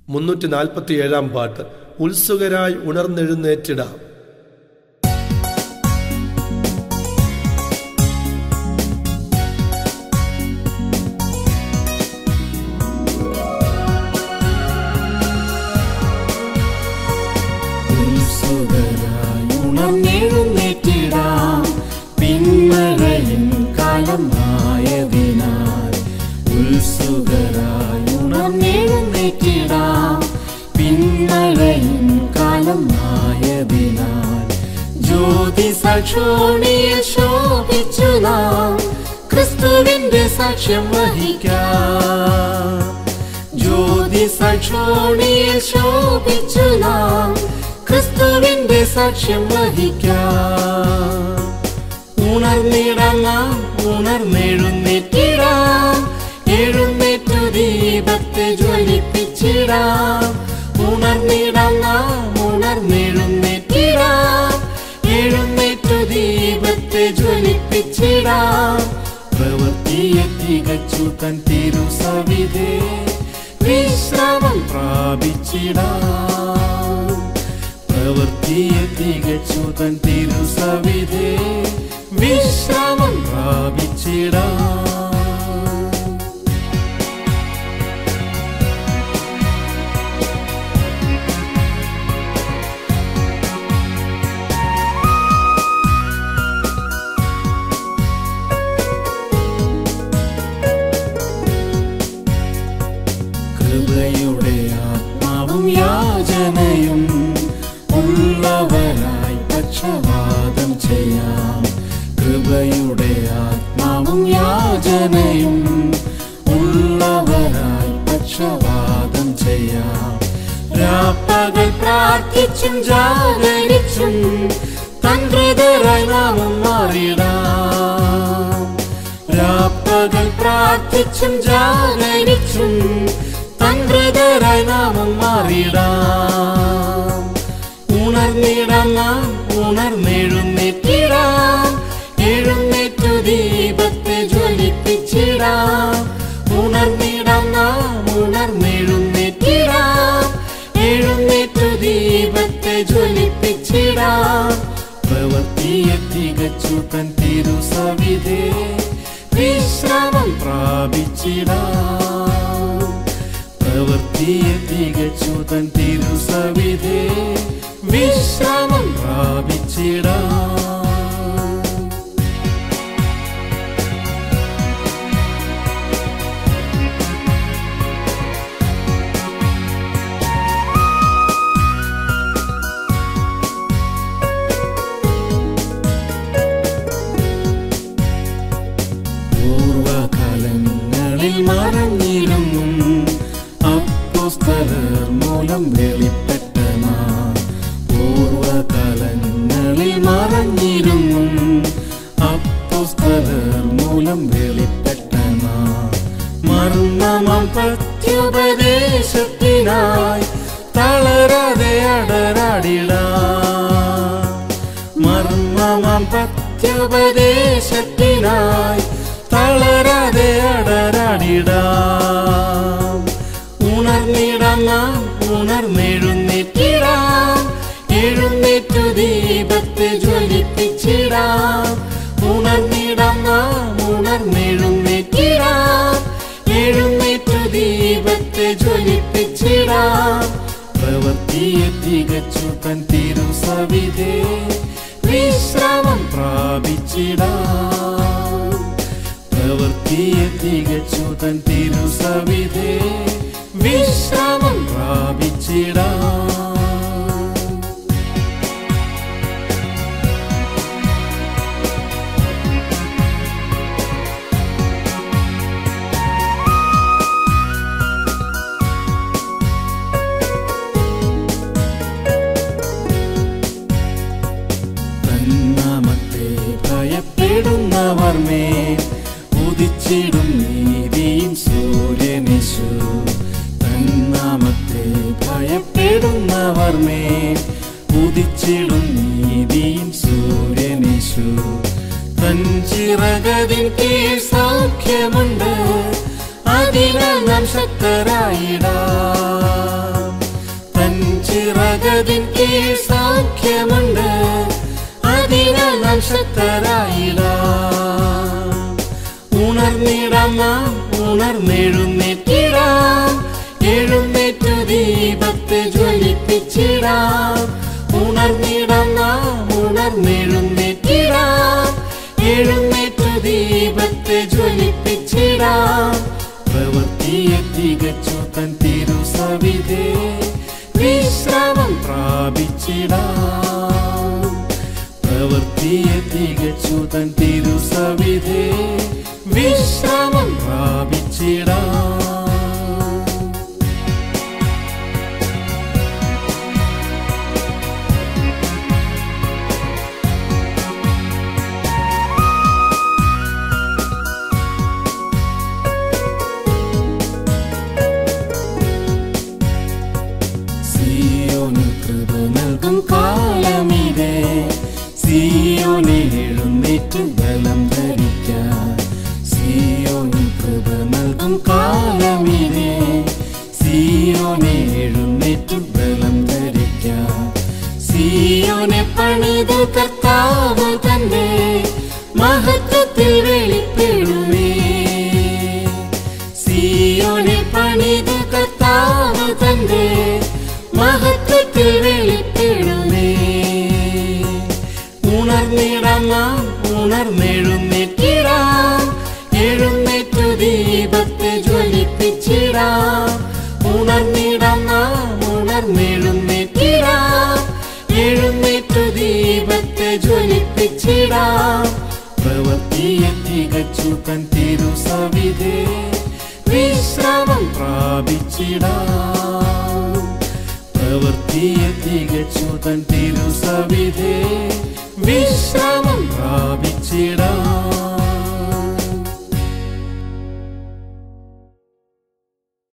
മുന്നൂറ്റി നാൽപ്പത്തി ഏഴാം പാട്ട് ഉത്സുകരായി ഉണർന്നെഴുന്നേറ്റിടാം ഉത്സുകരായി ഉണർന്നെഴുന്നേറ്റിടാം പിന്മഴയിൻ കാലമായതിനാൽ ഉത്സുകരായി ഉണർന്നെഴുന്നേറ്റിടാം പിന്മഴയിൻ കാലമായതിനാൽ ജ്യോതി സാക്ഷോണിയിൽ ശോഭിച്ചു നാം ക്രിസ്തുവിന്റെ സാക്ഷ്യം വഹിക്കാം ജ്യോതി സാക്ഷോണിയിൽ ശോഭിച്ചു നാം ക്രിസ്തുവിന്റെ സാക്ഷ്യം വഹിക്കാം ഉണർന്നിടാം നാം ഉണർന്നെഴുന്നേറ്റിടാം എഴുന്നേറ്റു ദീപത്തെ ജ്വലിപ്പിച്ചിടാം ഉണർന്നിടാം നാം ഉണർന്നെഴുന്നേറ്റിടാം എഴുന്നേറ്റു ദീപത്തെ ജ്വലിപ്പിച്ചിടാം പ്രവൃത്തിയെ തികച്ചു തൻ തിരുസവിധേ വിശ്രാമം പ്രാപിച്ചിടാം പ്രവൃത്തിയെ തികച്ചു തൻ തിരുസവിധേ വിശ്രാമം പ്രാപിച്ചിടാം കൃപയുടെ ആത്മാവും യാചനയും ഉള്ളവരായി പക്ഷവാദം ചെയ്യാം കൃപയുടെ ആത്മാവും യാചനയും ഉള്ളവരായി പക്ഷവാദം ചെയ്യാം രാപ്പകൽ പ്രാർത്ഥിച്ചും ജാഗരിച്ചും തന്ത്രതരായി നാമം മാറിടാം രാപ്പകൽ പ്രാർത്ഥിച്ചും ജാഗരിച്ചും തന്ത്രതരായി നാമം മാറിടാം ഉണർന്നിടാം നാം ഉണർന്നെഴുന്നേറ്റിടാം എഴുന്നേറ്റു ദീപത്തെ ജ്വലിപ്പിച്ചിടാം ഉണർന്നിടാം നാം ഉണർന്നെഴുന്നേറ്റിടാം എഴുന്നേറ്റു ദീപത്തെ ജ്വലിപ്പിച്ചിടാം പ്രവൃത്തിയെ തികച്ചു തൻ തിരുസവിധേ വിശ്രാമം പ്രാപിച്ചിടാം പ്രവൃത്തിയെ തികച്ചു തൻ തിരുസവിധേ വിശ്രാമം പ്രാപിച്ചിടാം പൂർവകാലങ്ങളിൽ മറഞ്ഞിരുന്നു അപ്പോസ്തലർ മൂലം വെളിപ്പെട്ട നാം പൂർവകാലങ്ങളിൽ മറഞ്ഞിരുന്നു അപ്പോസ്തലർ മൂലം വെളിപ്പെട്ട നാം മർമ്മമം പ്രത്യുപദേശത്തിനായി തളരാതെ അടരാടിടാം മർമ്മമം പ്രത്യുപദേശത്തിനായി തളരാതെ അടരാടിടാം ഉണർന്നിടാം നാം ഉണർന്നെഴുന്നേറ്റിടാം എഴുന്നേറ്റു ദീപത്തെ ജ്വലിപ്പിച്ചിടാം ഉണർന്നിടാം നാം ഉണർന്നെഴുന്നേറ്റിടാം എഴുന്നേറ്റു ദീപത്തെ ജ്വലിപ്പിച്ചിടാം പ്രവൃത്തിയെ തികച്ചു തൻ തിരുസവിധേ വിശ്രാമം പ്രാപിച്ചിടാം പ്രവൃത്തിയെ തികച്ചു തൻ തിരുസവിധേ വിശ്രാമം പ്രാപിച്ചിടാം തന്നാമത്തെ ഭയപ്പെടുന്നവർ മേൽ ഉദിച്ചിടും നീതിയും സൂര്യനിശു തന്നാമത്തെ ഭയപ്പെടുന്നവർ മേൽ ഉദിച്ചിടും നീതിയും സൂര്യനിശു തൻ ചിറകതിൻ കീഴ് സൗഖ്യമുണ്ട് അതിനാൽ നാം ശക്തരായിടാം ചിറകതിൻ കീഴ് സൗഖ്യമുണ്ട് അതിനാൽ നാം ശക്തരായിടാം ഉണർന്നിടാം നാം ഉണർന്നെഴുന്നേറ്റിടാം എഴുന്നേറ്റു ദീപത്തെ ജ്വലിപ്പിച്ചിടാം ഉണർന്നിടാം നാം ഉണർന്നെഴുന്നേറ്റിടാം എഴുന്നേറ്റു ദീപത്തെ ജ്വലിപ്പിച്ചിടാം പ്രവൃത്തിയെ തികച്ചു തൻ തിരുസവിധേ വിശ്രമം പ്രാപിച്ചിടാം പ്രവൃത്തിയെ തികച്ചു തൻ തിരുസവിധേ വിശ്രമം പ്രാപിച്ചിടാം സിയോന് കൃപ നൽകും കാലമിതേ സിയോനെ എഴുന്നേറ്റ് ബലം ധരിക്കാൻ സിയോന് കൃപ നൽകും കാലമിതേ സിയോനെ എഴുന്നേറ്റ് ബലം ധരിക്കാൻ സിയോനെ പണിത് കർത്താവ് തന്നെ മഹത്വത്തിൽ വെളിപ്പെടുമേ സിയോനെ പണിത് കർത്താവ് തന്റെ മഹത്വത്തിൽ വെളിപ്പെടുമേ ഉണർന്നിടാം നാം ഉണർന്നെഴുന്നേറ്റിടാം എഴുന്നേറ്റു ദീപത്തെ ജ്വലിപ്പിച്ചിടാം ഉണർന്നിടാം നാം ഉണർന്നെഴുന്നേറ്റിടാം എഴുന്നേറ്റു ദീപത്തെ ജ്വലിപ്പിച്ചിടാം പ്രവൃത്തിയെ തികച്ചു തൻ തിരുസവിധേ വിശ്രമം പ്രാപിച്ചിടാം പ്രവൃത്തിയെ തികച്ചു തൻ തിരുസവിധേ വിശ്രമം പ്രാപിച്ചിടാം